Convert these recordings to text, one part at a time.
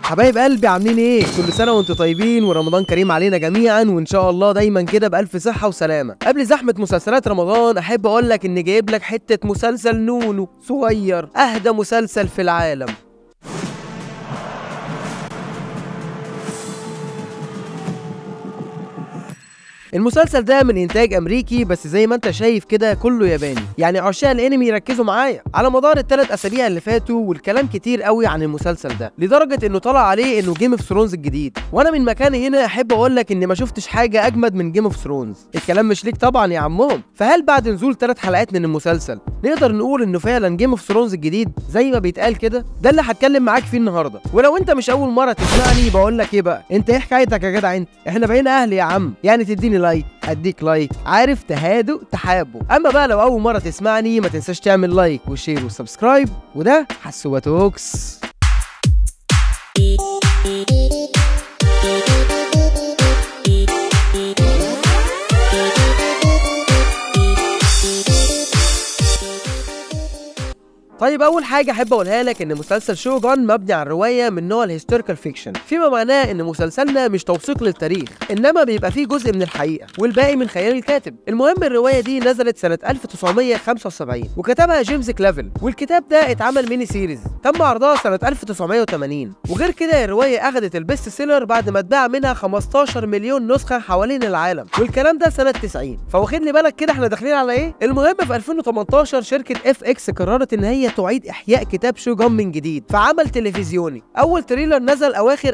حبايب قلبي عاملين ايه كل سنه وانتم طيبين ورمضان كريم علينا جميعا وان شاء الله دايما كده بالف صحه وسلامه قبل زحمه مسلسلات رمضان احب اقول لك ان جايب لك حته مسلسل نونو صغير اهدى مسلسل في العالم المسلسل ده من انتاج امريكي بس زي ما انت شايف كده كله ياباني يعني عشاق الانمي ركزوا معايا على مدار الثلاث اسابيع اللي فاتوا والكلام كتير قوي عن المسلسل ده لدرجه انه طلع عليه انه جيم اوف ثرونز الجديد وانا من مكاني هنا احب اقول لك اني ما شفتش حاجه اجمد من جيم اوف ثرونز الكلام مش ليك طبعا يا عمهم فهل بعد نزول ثلاث حلقات من المسلسل نقدر نقول انه فعلا جيم اوف ثرونز الجديد زي ما بيتقال كده ده اللي هتكلم معاك فيه النهارده ولو انت مش اول مره تسمعني بقول لك ايه بقى انت ايه حكايتك يا جدع انت احنا بقينا اهل يا عم يعني تديني لايك اديك لايك عارف تهادوا تحابوا اما بقى لو اول مره تسمعني ما تنساش تعمل لايك وشير وسبسكرايب وده حسوة توكس طيب اول حاجه احب اقولها لك ان مسلسل شوغان مبني على الروايه من نوع الهيستوريكال فيكشن فيما معناه ان مسلسلنا مش توثيق للتاريخ انما بيبقى فيه جزء من الحقيقه والباقي من خيال الكاتب المهم الروايه دي نزلت سنه 1975 وكتبها جيمس كلافل والكتاب ده اتعمل ميني سيريز تم عرضها سنه 1980 وغير كده الروايه اخذت البيست سيلر بعد ما اتباع منها 15 مليون نسخه حوالين العالم والكلام ده سنه 90 فواخد لي بالك كده احنا داخلين على ايه المهم في 2018 شركه اف اكس قررت ان هي تعيد احياء كتاب شوغان من جديد في عمل تلفزيوني اول تريلر نزل اواخر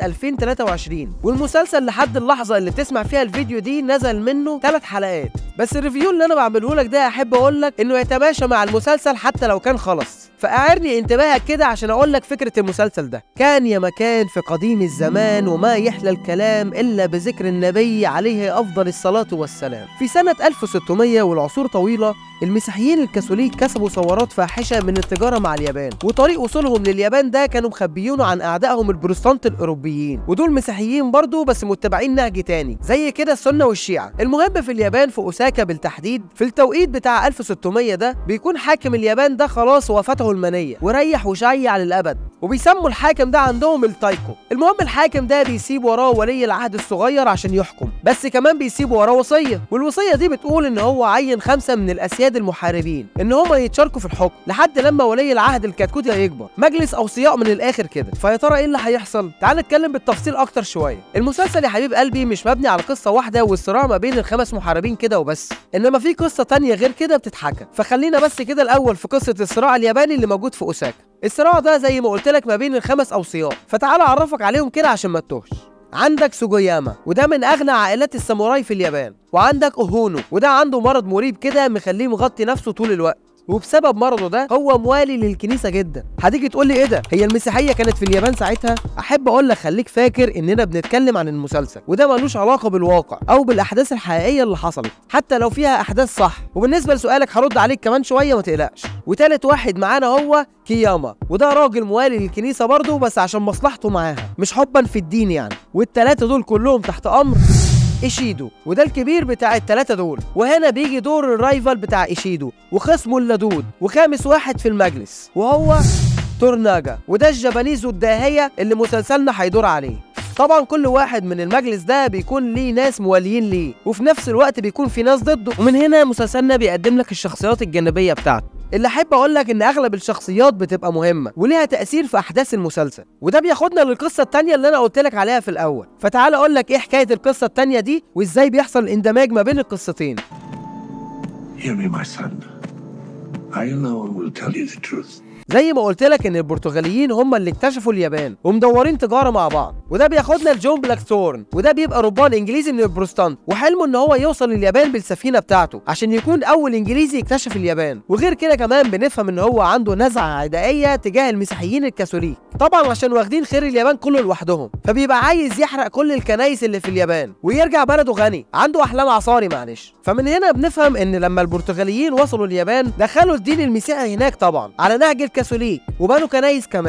2023 والمسلسل لحد اللحظه اللي بتسمع فيها الفيديو دي نزل منه ثلاث حلقات بس الريفيو اللي انا بعمله لك ده احب اقول لك انه يتماشى مع المسلسل حتى لو كان خلص فاعرني انتباهك كده عشان اقول لك فكره المسلسل ده كان يا مكان في قديم الزمان وما يحلى الكلام الا بذكر النبي عليه افضل الصلاه والسلام في سنه 1600 والعصور طويله المسيحيين الكاثوليك كسبوا ثورات فاحشه من التجاره مع اليابان وطريق وصولهم لليابان ده كانوا مخبيينه عن اعدائهم البروتستانت الاوروبيين ودول مسيحيين برضه بس متبعين نهج تاني زي كده السنه والشيعه المهم في اليابان في اوساكا بالتحديد في التوقيت بتاع 1600 ده بيكون حاكم اليابان ده خلاص وفاته المنيه وريح وشيع للابد وبيسموا الحاكم ده عندهم التايكو المهم الحاكم ده بيسيب وراه ولي العهد الصغير عشان يحكم بس كمان بيسيب وراه وصيه والوصيه دي بتقول ان هو عين خمسه من الاسياد المحاربين ان هم يتشاركوا في الحكم لحد لما ولي العهد الكتكوت يكبر مجلس اوصياء من الاخر كده فيا ترى ايه اللي هيحصل تعال نتكلم بالتفصيل اكتر شويه المسلسل يا حبيب قلبي مش مبني على قصه واحده والصراع ما بين الخمس محاربين كده وبس انما في قصه تانية غير كده بتتحكى فخلينا بس كده الاول في قصه الصراع الياباني اللي موجود في اوساكا الصراع ده زي ما قلت لك ما بين الخمس اوصياء فتعال اعرفك عليهم كده عشان ما تتوهش عندك سوجوياما وده من اغنى عائلات الساموراي في اليابان وعندك اوهونو وده عنده مرض مريب كده مخليه مغطي نفسه طول الوقت وبسبب مرضه ده هو موالي للكنيسه جدا هتيجي تقول لي ايه ده هي المسيحيه كانت في اليابان ساعتها احب اقول لك خليك فاكر اننا بنتكلم عن المسلسل وده ملوش علاقه بالواقع او بالاحداث الحقيقيه اللي حصلت حتى لو فيها احداث صح وبالنسبه لسؤالك هرد عليك كمان شويه ما تقلقش وتالت واحد معانا هو كياما وده راجل موالي للكنيسه برضه بس عشان مصلحته معاها مش حبا في الدين يعني والتلاته دول كلهم تحت امر ايشيدو وده الكبير بتاع التلاتة دول وهنا بيجي دور الرايفل بتاع ايشيدو وخصمه اللدود وخامس واحد في المجلس وهو تورناجا وده الجابانيز الداهية اللي مسلسلنا هيدور عليه طبعا كل واحد من المجلس ده بيكون ليه ناس مواليين ليه وفي نفس الوقت بيكون في ناس ضده ومن هنا مسلسلنا بيقدم لك الشخصيات الجانبية بتاعته اللي احب اقول لك ان اغلب الشخصيات بتبقى مهمه وليها تاثير في احداث المسلسل وده بياخدنا للقصه التانية اللي انا قلت لك عليها في الاول فتعال اقول لك ايه حكايه القصه التانية دي وازاي بيحصل الاندماج ما بين القصتين Hear me, my son. I alone will tell you the truth. زي ما قلت لك ان البرتغاليين هم اللي اكتشفوا اليابان ومدورين تجاره مع بعض وده بياخدنا لجون بلاكثورن وده بيبقى ربان انجليزي من البروستانت وحلمه ان هو يوصل لليابان بالسفينه بتاعته عشان يكون اول انجليزي يكتشف اليابان وغير كده كمان بنفهم ان هو عنده نزعه عدائيه تجاه المسيحيين الكاثوليك طبعا عشان واخدين خير اليابان كله لوحدهم فبيبقى عايز يحرق كل الكنايس اللي في اليابان ويرجع بلده غني عنده احلام عصاري معلش فمن هنا بنفهم ان لما البرتغاليين وصلوا اليابان دخلوا الدين المسيحي هناك طبعا على نهج الكاثوليك وبنوا كنايس كمان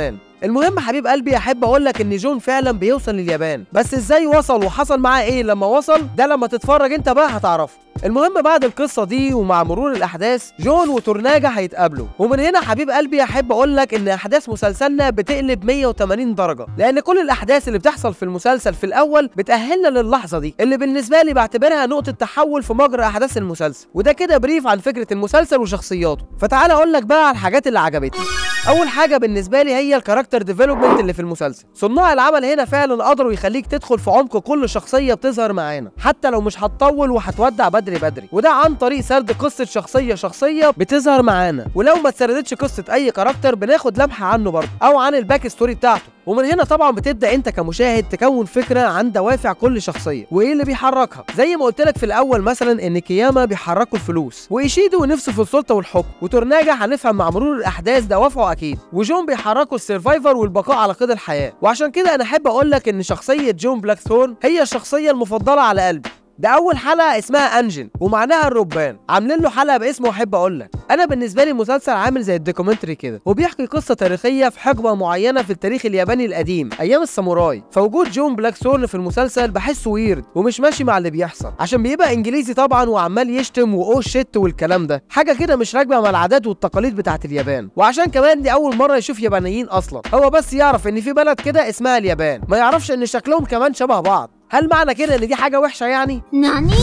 المهم حبيب قلبي احب اقول لك ان جون فعلا بيوصل لليابان بس ازاي وصل وحصل معاه ايه لما وصل ده لما تتفرج انت بقى هتعرفه المهم بعد القصة دي ومع مرور الأحداث جون وتورناجا هيتقابلوا ومن هنا حبيب قلبي أحب أقول لك إن أحداث مسلسلنا بتقلب 180 درجة لأن كل الأحداث اللي بتحصل في المسلسل في الأول بتأهلنا للحظة دي اللي بالنسبة لي بعتبرها نقطة تحول في مجرى أحداث المسلسل وده كده بريف عن فكرة المسلسل وشخصياته فتعال أقول لك بقى على الحاجات اللي عجبتني اول حاجه بالنسبه لي هي الكاركتر ديفلوبمنت اللي في المسلسل صناع العمل هنا فعلا قدروا يخليك تدخل في عمق كل شخصيه بتظهر معانا حتى لو مش هتطول وهتودع بدري بدري وده عن طريق سرد قصه شخصيه شخصيه بتظهر معانا ولو ما اتسردتش قصه اي كاركتر بناخد لمحه عنه برضه او عن الباك ستوري بتاعته ومن هنا طبعا بتبدا انت كمشاهد تكون فكره عن دوافع كل شخصيه وايه اللي بيحركها زي ما قلت لك في الاول مثلا ان كياما بيحركوا الفلوس وايشيدو نفسه في السلطه والحكم وتورناجا هنفهم مع مرور الاحداث دوافعه اكيد وجون بيحركوا السرفايفر والبقاء على قيد الحياه وعشان كده انا احب اقول لك ان شخصيه جون بلاك ثورن هي الشخصيه المفضله على قلبي ده اول حلقه اسمها انجن ومعناها الربان عاملين له حلقه باسمه واحب اقول لك انا بالنسبه لي المسلسل عامل زي الدوكيومنتري كده وبيحكي قصه تاريخيه في حقبه معينه في التاريخ الياباني القديم ايام الساموراي فوجود جون بلاك ثورن في المسلسل بحسه ويرد ومش ماشي مع اللي بيحصل عشان بيبقى انجليزي طبعا وعمال يشتم واو شيت والكلام ده حاجه كده مش راكبه مع العادات والتقاليد بتاعت اليابان وعشان كمان دي اول مره يشوف يابانيين اصلا هو بس يعرف ان في بلد كده اسمها اليابان ما يعرفش ان شكلهم كمان شبه بعض هل معنى كده ان دي حاجه وحشه يعني ناني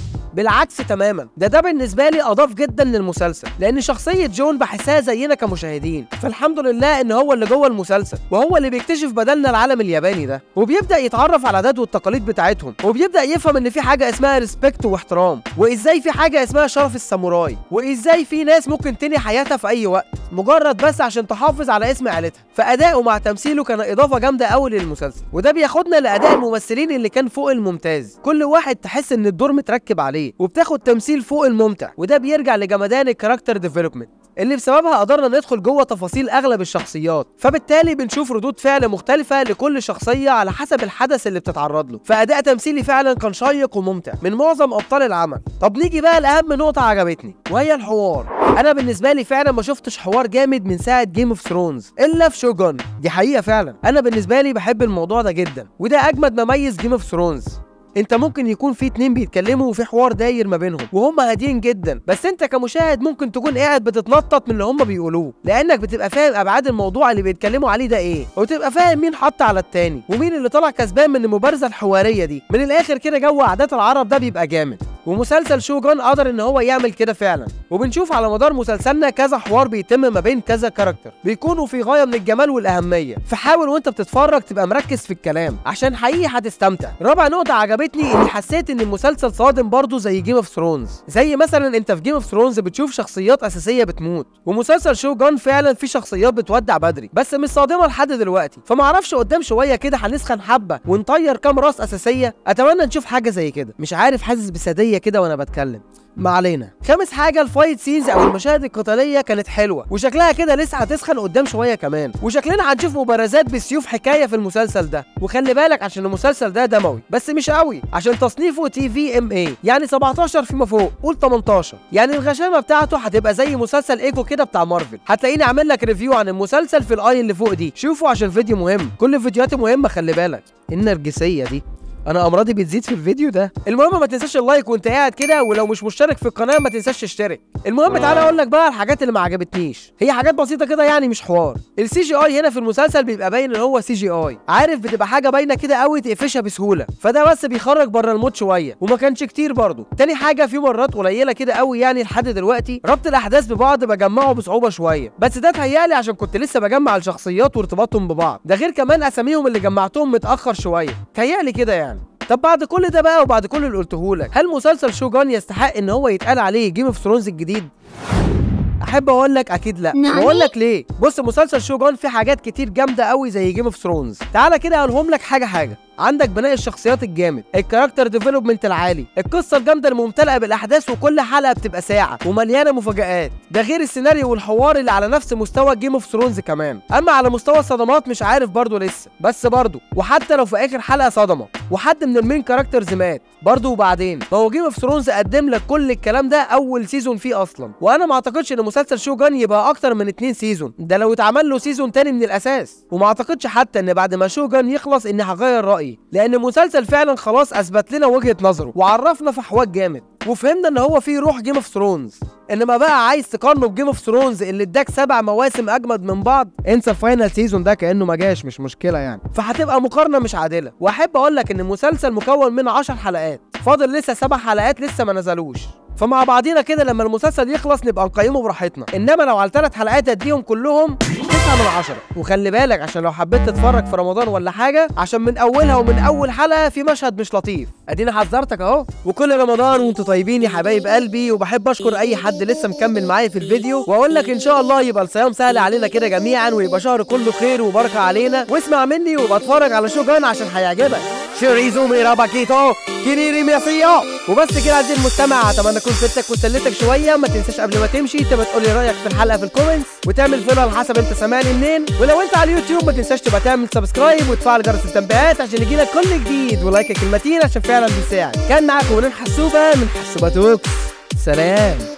بالعكس تماما ده ده بالنسبه لي اضاف جدا للمسلسل لان شخصيه جون بحسها زينا كمشاهدين فالحمد لله ان هو اللي جوه المسلسل وهو اللي بيكتشف بدلنا العالم الياباني ده وبيبدا يتعرف على العادات والتقاليد بتاعتهم وبيبدا يفهم ان في حاجه اسمها ريسبكت واحترام وازاي في حاجه اسمها شرف الساموراي وازاي في ناس ممكن تنهي حياتها في اي وقت مجرد بس عشان تحافظ على اسم عيلتها فاداؤه مع تمثيله كان اضافه جامده قوي للمسلسل وده بياخدنا لاداء الممثلين اللي كان فوق الممتاز كل واحد تحس ان الدور متركب عليه وبتاخد تمثيل فوق الممتع وده بيرجع لجمدان الكاركتر ديفلوبمنت اللي بسببها قدرنا ندخل جوه تفاصيل اغلب الشخصيات فبالتالي بنشوف ردود فعل مختلفه لكل شخصيه على حسب الحدث اللي بتتعرض له فاداء تمثيلي فعلا كان شيق وممتع من معظم ابطال العمل طب نيجي بقى لاهم نقطه عجبتني وهي الحوار انا بالنسبه لي فعلا ما شفتش حوار جامد من ساعه جيم اوف ثرونز الا في شوجون دي حقيقه فعلا انا بالنسبه لي بحب الموضوع ده جدا وده اجمد ما ميز جيم اوف ثرونز انت ممكن يكون في اتنين بيتكلموا وفي حوار داير ما بينهم وهم هاديين جدا بس انت كمشاهد ممكن تكون قاعد بتتنطط من اللي هم بيقولوه لانك بتبقى فاهم ابعاد الموضوع اللي بيتكلموا عليه ده ايه وتبقى فاهم مين حط على التاني ومين اللي طلع كسبان من المبارزه الحواريه دي من الاخر كده جو عادات العرب ده بيبقى جامد ومسلسل شوجون قدر ان هو يعمل كده فعلا وبنشوف على مدار مسلسلنا كذا حوار بيتم ما بين كذا كاركتر بيكونوا في غايه من الجمال والاهميه فحاول وانت بتتفرج تبقى مركز في الكلام عشان حقيقي هتستمتع رابع نقطه عجبتني اني حسيت ان المسلسل صادم برضه زي جيم اوف ثرونز زي مثلا انت في جيم اوف ثرونز بتشوف شخصيات اساسيه بتموت ومسلسل شوجون فعلا في شخصيات بتودع بدري بس مش صادمه لحد دلوقتي فمعرفش قدام شويه كده هنسخن حبه ونطير كام راس اساسيه اتمنى نشوف حاجه زي كده مش عارف حاسس بساديه كده وانا بتكلم ما علينا خامس حاجه الفايت سينز او المشاهد القتاليه كانت حلوه وشكلها كده لسه هتسخن قدام شويه كمان وشكلنا هنشوف مبارزات بالسيوف حكايه في المسلسل ده وخلي بالك عشان المسلسل ده دموي بس مش قوي عشان تصنيفه تي في ام اي يعني 17 فيما فوق قول 18 يعني الغشامه بتاعته هتبقى زي مسلسل ايكو كده بتاع مارفل هتلاقيني عامل لك ريفيو عن المسلسل في الاي اللي فوق دي شوفوا عشان فيديو مهم كل الفيديوهات مهمه خلي بالك النرجسيه دي انا امراضي بتزيد في الفيديو ده المهم ما تنساش اللايك وانت قاعد كده ولو مش مشترك في القناه ما تنساش تشترك المهم تعالى اقول لك بقى الحاجات اللي ما عجبتنيش هي حاجات بسيطه كده يعني مش حوار السي جي اي هنا في المسلسل بيبقى باين ان هو سي جي اي عارف بتبقى حاجه باينه كده قوي تقفشها بسهوله فده بس بيخرج بره المود شويه وما كانش كتير برضه تاني حاجه في مرات قليله كده قوي يعني لحد دلوقتي ربط الاحداث ببعض بجمعه بصعوبه شويه بس ده تهيالي عشان كنت لسه بجمع الشخصيات وارتباطهم ببعض ده غير كمان اساميهم اللي جمعتهم متاخر شويه تهيالي كده يعني طب بعد كل ده بقى وبعد كل اللي قلته لك هل مسلسل شوجان يستحق ان هو يتقال عليه جيم اوف ثرونز الجديد احب اقول لك اكيد لا نعم. واقول لك ليه بص مسلسل شوجان فيه حاجات كتير جامده قوي زي جيم اوف ثرونز تعالى كده اقولهم لك حاجه حاجه عندك بناء الشخصيات الجامد الكاركتر ديفلوبمنت العالي القصه الجامده الممتلئه بالاحداث وكل حلقه بتبقى ساعه ومليانه مفاجآت ده غير السيناريو والحوار اللي على نفس مستوى جيم اوف ثرونز كمان اما على مستوى الصدمات مش عارف برضه لسه بس برضه وحتى لو في اخر حلقه صدمه وحد من المين كاركترز مات برضه وبعدين ما هو جيم اوف ثرونز قدم لك كل الكلام ده اول سيزون فيه اصلا وانا ما اعتقدش ان مسلسل شوجان يبقى اكتر من اتنين سيزون ده لو اتعمل له سيزون تاني من الاساس وما اعتقدش حتى ان بعد ما شوجان يخلص اني هغير رايي لان المسلسل فعلا خلاص اثبت لنا وجهه نظره وعرفنا في حوار جامد وفهمنا ان هو فيه روح جيم اوف ثرونز انما بقى عايز تقارنه بجيم اوف ثرونز اللي اداك سبع مواسم اجمد من بعض انسى الفاينل سيزون ده كانه ما جاش مش مشكله يعني فهتبقى مقارنه مش عادله واحب اقول لك ان المسلسل مكون من 10 حلقات فاضل لسه سبع حلقات لسه ما نزلوش فمع بعضينا كده لما المسلسل يخلص نبقى نقيمه براحتنا انما لو على ثلاث حلقات اديهم كلهم 9 من 10 وخلي بالك عشان لو حبيت تتفرج في رمضان ولا حاجه عشان من اولها ومن اول حلقه في مشهد مش لطيف اديني حذرتك اهو وكل رمضان وانتوا طيبين يا حبايب قلبي وبحب اشكر اي حد لسه مكمل معايا في الفيديو واقول لك ان شاء الله يبقى الصيام سهل علينا كده جميعا ويبقى شهر كله خير وبركه علينا واسمع مني وابقى اتفرج على شوجان عشان هيعجبك شيريزو ميرا باكيتو كيريري مياسيو وبس كده عزيزي المستمع اتمنى اكون فدتك وسليتك شويه ما تنساش قبل ما تمشي تبقى تقول لي رايك في الحلقه في الكومنتس وتعمل فولو على حسب انت سامعني منين ولو انت على اليوتيوب ما تنساش تبقى تعمل سبسكرايب وتفعل جرس التنبيهات عشان يجيلك كل جديد ولايك كلمتين عشان فعلا بيساعد كان معاكم ونين حسوبه من حسوبه توكس سلام